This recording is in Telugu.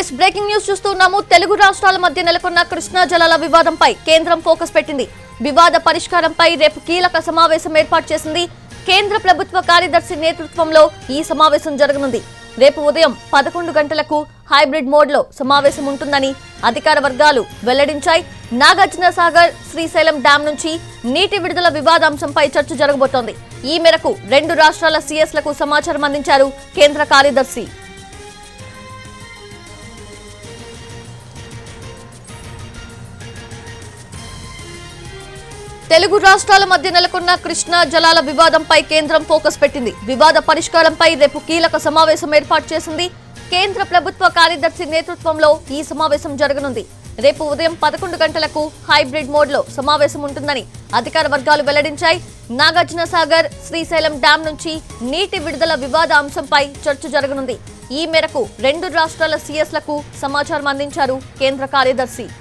ఎస్ బ్రేకింగ్ న్యూస్ చూస్తున్నాము తెలుగు రాష్ట్రాల మధ్య నెలకొన్న కృష్ణా జలాల వివాదంపై కేంద్రం ఫోకస్ పెట్టింది వివాద పరిష్కారంపై రేపు కీలక సమావేశం ఏర్పాటు చేసింది కేంద్ర ప్రభుత్వ కార్యదర్శి నేతృత్వంలో ఈ సమావేశం జరగనుంది రేపు ఉదయం పదకొండు గంటలకు హైబ్రిడ్ మోడ్ లో సమావేశం ఉంటుందని అధికార వర్గాలు వెల్లడించాయి నాగార్జున సాగర్ శ్రీశైలం డ్యాం నుంచి నీటి విడుదల వివాదాంశంపై చర్చ జరగబోతోంది ఈ మేరకు రెండు రాష్ట్రాల సీఎస్లకు సమాచారం అందించారు కేంద్ర కార్యదర్శి తెలుగు రాష్ట్రాల మధ్య నెలకొన్న కృష్ణా జలాల వివాదంపై కేంద్రం ఫోకస్ పెట్టింది వివాద పరిష్కారంపై రేపు కీలక సమావేశం ఏర్పాటు చేసింది కేంద్ర ప్రభుత్వ కార్యదర్శి నేతృత్వంలో ఈ సమావేశం జరగనుంది రేపు ఉదయం పదకొండు గంటలకు హైబ్రిడ్ మోడ్ లో సమావేశం ఉంటుందని అధికార వర్గాలు వెల్లడించాయి నాగార్జున సాగర్ శ్రీశైలం డ్యాం నుంచి నీటి విడుదల వివాద అంశంపై చర్చ జరగనుంది ఈ మేరకు రెండు రాష్ట్రాల సీఎస్లకు సమాచారం అందించారు కేంద్ర కార్యదర్శి